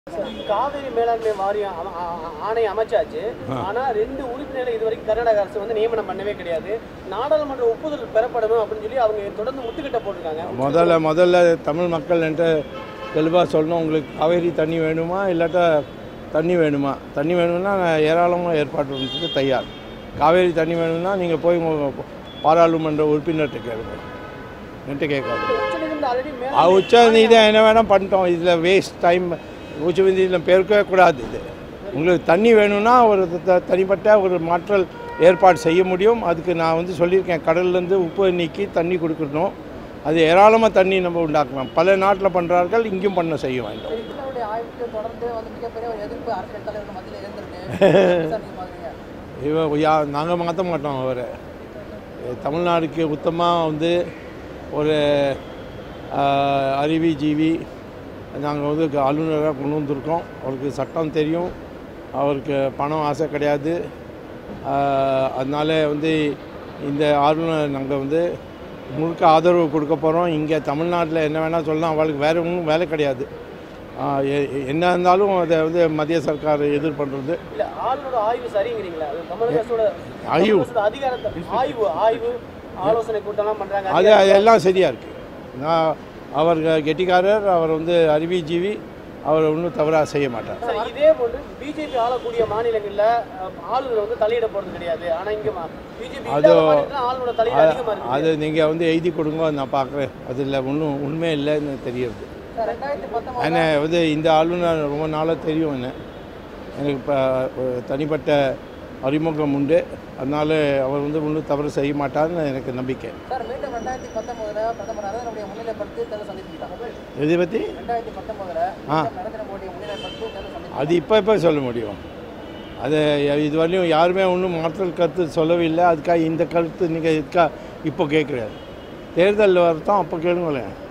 காவிரி மேலாண்மை வாரியம் அம- ஆ- ஆ- ஆணை அமைச்சாச்சு ஆனா ரெண்டு உறுப்பினர்களை இதுவரைக்கும் கர்நாடக அரசு வந்து நியமனம் பண்ணவே கிடையாது நாடாளுமன்ற ஒப்புதல் பெறப்படணும் அப்படின்னு சொல்லி அவங்க தொடர்ந்து முட்டுக்கிட்ட போட்டிருக்காங்க முதல்ல முதல்ல தமிழ் மக்கள் என்கிட்ட தெளிவாக சொல்லணும் உங்களுக்கு காவேரி தண்ணி வேணுமா இல்லாட்டா தண்ணி வேணுமா தண்ணி வேணும்னா நான் ஏராளமாக ஏற்பாடு பண்ணுறதுக்கு தயார் காவேரி தண்ணி வேணும்னா நீங்கள் போய் உங்கள் பாராளுமன்ற உறுப்பினர்கிட்ட கேளுங்க என்கிட்ட கேட்காது உச்சநீதிமன்றம் ஆல்ரெடி அது உச்ச நீதியம் என்ன வேணால் பண்ணிட்டோம் இதில் வேஸ்ட் டைம் உச்ச நீதியம் பெருக்கவே கூடாது இது உங்களுக்கு தண்ணி வேணும்னா ஒரு த- தனிப்பட்ட ஒரு மாற்றல் ஏற்பாடு செய்ய முடியும் அதுக்கு நான் வந்து சொல்லியிருக்கேன் கடல்லேருந்து உப்பு நீக்கி தண்ணி கொடுக்கணும் அது ஏராளமாக தண்ணி நம்ம உண்டாக்கலாம் பல நாட்டில் பண்ணுறார்கள் இங்கேயும் பண்ண செய்ய வேண்டும் இத்தனையுடைய ஆய்வுக்கு தொடர்ந்து வந்து மிகப்பெரிய ஒரு எதிர்ப்பு அரசியல் தலைவர்கள் மத்தியில் இருந்திருக்கு சார் நீங்க பாக்குறீங்க இவ யா நாங்கள் மாற்ற மாட்டோம் அவரை தமிழ்நாடுக்கு உத்தமாக வந்து ஒரு ஆஹ், அறிவிஜீவி நாங்கள் வந்து க- ஆளுநராக கொண்டு வந்திருக்கோம் அவருக்கு சட்டம் தெரியும் அவருக்கு பணம் ஆசை கிடையாது ஆஹ், அதனால வந்து இந்த ஆளுநர் நாங்கள் வந்து முழுக்க ஆதரவு கொடுக்க போகிறோம் இங்கே தமிழ்நாட்டில் என்ன வேணால் சொல்லலாம் அவளுக்கு வேறு ஒன்றும் வேலை கிடையாது ஆஹ், எ- எ- என்ன இருந்தாலும் அதை வந்து மத்திய சர்க்கார் எதிர் பண்ணுறது இல்ல ஆளுநரோட ஆய்வு சரிங்கிறீங்களா அது தமிழக அரசோட ஆய்வு. தமிழக அரசோட அதிகாரத்தை ஆய்வு ஆய்வு ஆலோசனை கூட்டம்லாம் பண்றாங்க அது எல்லாம் சரியாக இருக்குது நான் அவர் கெட்டிக்காரர் அவர் வந்து அறிவிஜீவி அவர் ஒன்றும் தவறாக செய்ய மாட்டார் சார், இதே போன்று பிஜேபி ஆளக்கூடிய மாநிலங்கள்ல அஹ், ஆளுநர் வந்து தலையிட போறது கிடையாது ஆனா இங்க பிஜேபி அது- ஆளுநரோட தலையீடு அதிகமா இருக்கு அது நீங்கள் வந்து எழுதி கொடுங்க நான் பார்க்குறேன் அதில் ஒன்றும் உண்மை இல்லைன்னு தெரியுது சார் ரெண்டாயிரத்தி பத்தொன்பது என்ன வந்து இந்த ஆளுநர் ரொம்ப நாளாக தெரியும் என்ன எனக்கு இப்போ தனிப்பட்ட அறிமுகம் உண்டு அதனால அவர் வந்து ஒன்றும் தவறு செய்ய மாட்டார்னு எனக்கு நம்பிக்கை சார் மீண்டும் ரெண்டாயிரத்தி பத்தொன்பதுல பிரதமர் நரேந்திர மோடியை முன்னிலைப்படுத்தி தேர்தல் சந்திக்கிறாங்க இதை பற்றி ரெண்டாயிரத்தி பத்தொன்பதுல ஆ. நரேந்திர மோடியை முன்னிலைப்படுத்தி தேர்தல் சந்திக்கிறாங்க அது இப்போ இப்போ சொல்ல முடியும் அது இதுவரையும் யாருமே ஒன்றும் மாற்றல் கருத்து சொல்லவில்லை அதுக்காக இந்த கருத்து நீங்கள் இதுக்காக இப்போ கேட்குறாரு தேர்தலில் வரட்டும் அப்போ கேளுங்களேன்